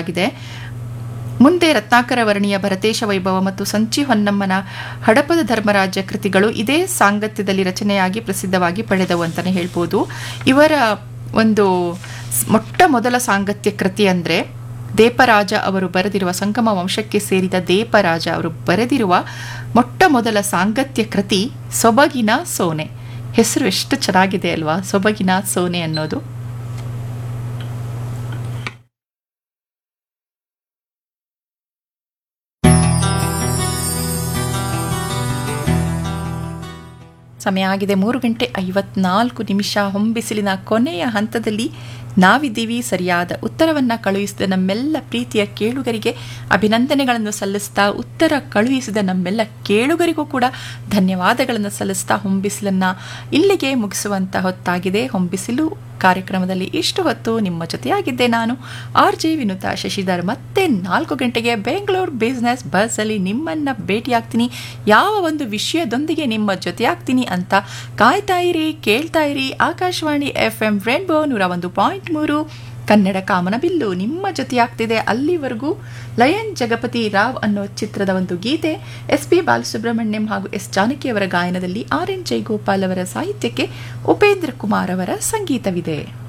ಪ್ರಕಟವಾಗಿದೆ ಮುಂದೆ ರತ್ನಾಕರ ವರ್ಣಿಯ ಭರತೇಶ ವೈಭವ ಮತ್ತು ಸಂಚಿ ಹೊನ್ನಮ್ಮನ ಹಡಪದ ಧರ್ಮರಾಜ್ಯ ಕೃತಿಗಳು ಇದೇ ಸಾಂಗತ್ಯದಲ್ಲಿ ರಚನೆಯಾಗಿ ಪ್ರಸಿದ್ಧವಾಗಿ ಪಡೆದವು ಅಂತಲೇ ಹೇಳ್ಬೋದು ಇವರ ಒಂದು ಸ್- ಮೊಟ್ಟ ಮೊದಲ ಸಾಂಗತ್ಯ ಕೃತಿ ಅಂದರೆ ದೇಪರಾಜ ಅವರು ಬರೆದಿರುವ ಸಂಗಮ ವಂಶಕ್ಕೆ ಸೇರಿದ ದೇಪರಾಜ ಅವರು ಬರೆದಿರುವ ಮೊಟ್ಟ ಮೊದಲ ಸಾಂಗತ್ಯ ಕೃತಿ ಸೊಬಗಿನ ಸೋನೆ ಹೆಸರು ಎಷ್ಟು ಚೆನ್ನಾಗಿದೆ ಅಲ್ವಾ ಸೊಬಗಿನ ಸೋನೆ ಅನ್ನೋದು ಸಮಯ ಆಗಿದೆ ಮೂರು ಗಂಟೆ ಐವತ್ನಾಲ್ಕು ನಿಮಿಷ ಹೊಂಬಿಸಿಲಿನ ಕೊನೆಯ ಹಂತದಲ್ಲಿ ನಾವಿದ್ದೀವಿ ಸರಿಯಾದ ಉತ್ತರವನ್ನು ಕಳುಹಿಸಿದ ನಮ್ಮೆಲ್ಲ ಪ್ರೀತಿಯ ಕೇಳುಗರಿಗೆ ಅಭಿನಂದನೆಗಳನ್ನು ಸಲ್ಲಿಸ್ತಾ ಉತ್ತರ ಕಳುಹಿಸಿದ ನಮ್ಮೆಲ್ಲ ಕೇಳುಗರಿಗೂ ಕೂಡ ಧನ್ಯವಾದಗಳನ್ನು ಸಲ್ಲಿಸ್ತಾ ಹೊಂಬಿಸಿಲನ್ನು ಇಲ್ಲಿಗೆ ಮುಗಿಸುವಂತ ಹೊತ್ತಾಗಿದೆ ಹೊಂಬಿಸಿಲು ಕಾರ್ಯಕ್ರಮದಲ್ಲಿ ಇಷ್ಟು ಹೊತ್ತು ನಿಮ್ಮ ಜೊತೆಯಾಗಿದ್ದೆ ನಾನು ಆರ್ ಜೆ ವಿನುತಾ ಶಶಿಧರ್ ಮತ್ತೆ ನಾಲ್ಕು ಗಂಟೆಗೆ ಬೆಂಗಳೂರು ಬಿಸ್ನೆಸ್ ಬಸ್ಸಲ್ಲಿ ನಿಮ್ಮನ್ನು ಭೇಟಿಯಾಗ್ತೀನಿ ಯಾವ ಒಂದು ವಿಷಯದೊಂದಿಗೆ ನಿಮ್ಮ ಜೊತೆಯಾಗ್ತೀನಿ ಅಂತ ಕಾಯ್ತಾ ಇರಿ ಕೇಳ್ತಾ ಇರಿ ಆಕಾಶವಾಣಿ ಎಫ್ ಎಂ ರೇನ್ಬೋ ನೂರ ಒಂದು ಪಾಯಿಂಟ್ ಮೂರು ಕನ್ನಡ ಕಾಮನಬಿಲ್ಲು ನಿಮ್ಮ ಜೊತೆಯಾಗ್ತಿದೆ ಅಲ್ಲಿವರೆಗೂ ಲಯನ್ ಜಗಪತಿ ರಾವ್ ಅನ್ನೋ ಚಿತ್ರದ ಒಂದು ಗೀತೆ ಎಸ್ ಪಿ ಬಾಲಸುಬ್ರಹ್ಮಣ್ಯಂ ಹಾಗೂ ಎಸ್ ಜಾನಕಿ ಅವರ ಗಾಯನದಲ್ಲಿ ಆರ್ ಎನ್ ಜೈಗೋಪಾಲ್ ಅವರ ಸಾಹಿತ್ಯಕ್ಕೆ ಉಪೇಂದ್ರ ಕುಮಾರ್ ಅವರ ಸಂಗೀತವಿದೆ